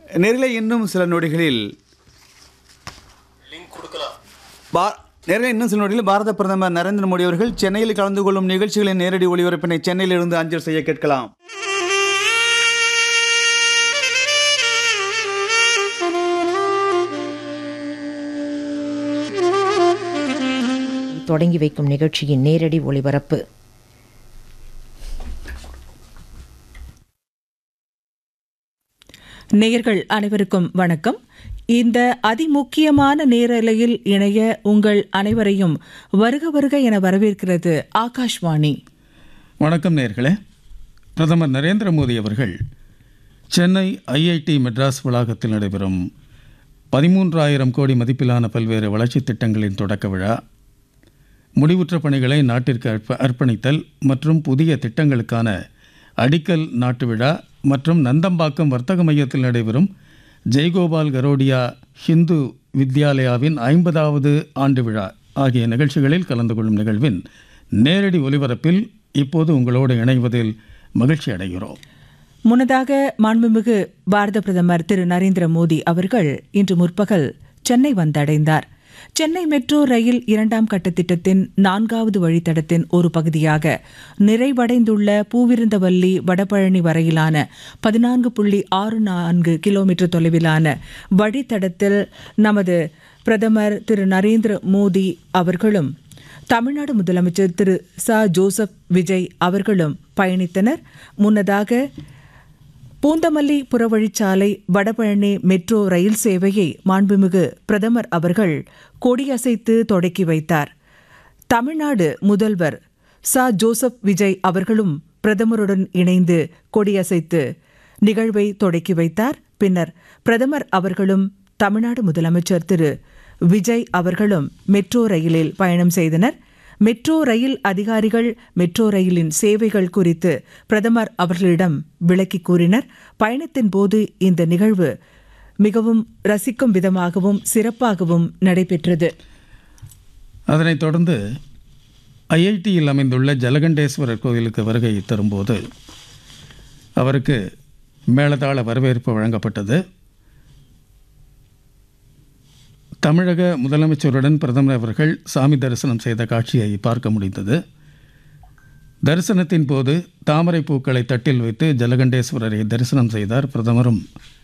நேரிலே இன்னும் சில நொடிகளில் லிங்க் கொடுக்கலாம் பா நேரில் இன்னும் சில நொடிகளில் பாரத பிரதமர் நரேந்திர மோடி அவர்கள் சென்னையில் கலந்து கொள்ளும் நிகழ்ச்சிகளின் நேரடி ஒளிபரப்பினை சென்னையிலிருந்து அஞ்சல் செய்ய கேட்கலாம் தொடங்கி வைக்கும் நிகழ்ச்சியின் நேரடி ஒளிபரப்பு நேயர்கள் அனைவருக்கும் வணக்கம் இந்த அதிமுக்கியமான நேரலையில் இணைய உங்கள் அனைவரையும் வருக வருக என வரவேற்கிறது ஆகாஷ்வாணி வணக்கம் நேர்களே பிரதமர் நரேந்திர மோடி அவர்கள் சென்னை ஐஐடி மெட்ராஸ் வளாகத்தில் நடைபெறும் பதிமூன்றாயிரம் கோடி மதிப்பிலான பல்வேறு வளர்ச்சித் திட்டங்களின் தொடக்க விழா முடிவுற்ற பணிகளை நாட்டிற்கு அர்ப்ப அர்ப்பணித்தல் மற்றும் புதிய திட்டங்களுக்கான அடிக்கல் நாட்டு விழா மற்றும் நந்தம்பாக்கம் வர்த்தக மையத்தில் நடைபெறும் ஜெய்கோபால் கரோடியா ஹிந்து வித்யாலயாவின் ஐம்பதாவது ஆண்டு விழா ஆகிய நிகழ்ச்சிகளில் கலந்து கொள்ளும் நிகழ்வின் நேரடி ஒலிபரப்பில் இப்போது உங்களோடு இணைவதில் மகிழ்ச்சி அடைகிறோம் முன்னதாக மாண்புமிகு பாரத பிரதமர் திரு நரேந்திர மோடி அவர்கள் இன்று முற்பகல் சென்னை வந்தடைந்தார் சென்னை மெட்ரோ ரயில் இரண்டாம் கட்ட திட்டத்தின் நான்காவது வழித்தடத்தின் ஒரு பகுதியாக நிறைவடைந்துள்ள பூவிருந்தவல்லி வடபழனி வரையிலான பதினான்கு புள்ளி ஆறு நான்கு கிலோமீட்டர் தொலைவிலான வழித்தடத்தில் நமது பிரதமர் திரு நரேந்திர மோடி அவர்களும் தமிழ்நாடு முதலமைச்சர் திரு ச ஜோசப் விஜய் அவர்களும் பயணித்தனர் முன்னதாக பூந்தமல்லி புறவழிச்சாலை வடபழனி மெட்ரோ ரயில் சேவையை மாண்புமிகு பிரதமர் அவர்கள் கொடியசைத்து தொடக்கி வைத்தார் தமிழ்நாடு முதல்வர் ச ஜோசப் விஜய் அவர்களும் பிரதமருடன் இணைந்து கொடியசைத்து நிகழ்வை தொடக்கி வைத்தார் பின்னர் பிரதமர் அவர்களும் தமிழ்நாடு முதலமைச்சர் திரு விஜய் அவர்களும் மெட்ரோ ரயிலில் பயணம் செய்தனர் மெட்ரோ ரயில் அதிகாரிகள் மெட்ரோ ரயிலின் சேவைகள் குறித்து பிரதமர் அவர்களிடம் விளக்கி கூறினர் பயணத்தின் போது இந்த நிகழ்வு மிகவும் ரசிக்கும் விதமாகவும் சிறப்பாகவும் நடைபெற்றது அதனைத் தொடர்ந்து ஐஐடியில் அமைந்துள்ள ஜலகண்டேஸ்வரர் கோயிலுக்கு வருகை தரும்போது அவருக்கு மேளதாள வரவேற்பு வழங்கப்பட்டது தமிழக முதலமைச்சருடன் பிரதமர் அவர்கள் சாமி தரிசனம் செய்த காட்சியை பார்க்க முடிந்தது தரிசனத்தின் போது தாமரை பூக்களை தட்டில் வைத்து ஜலகண்டேஸ்வரரை தரிசனம் செய்தார் பிரதமரும்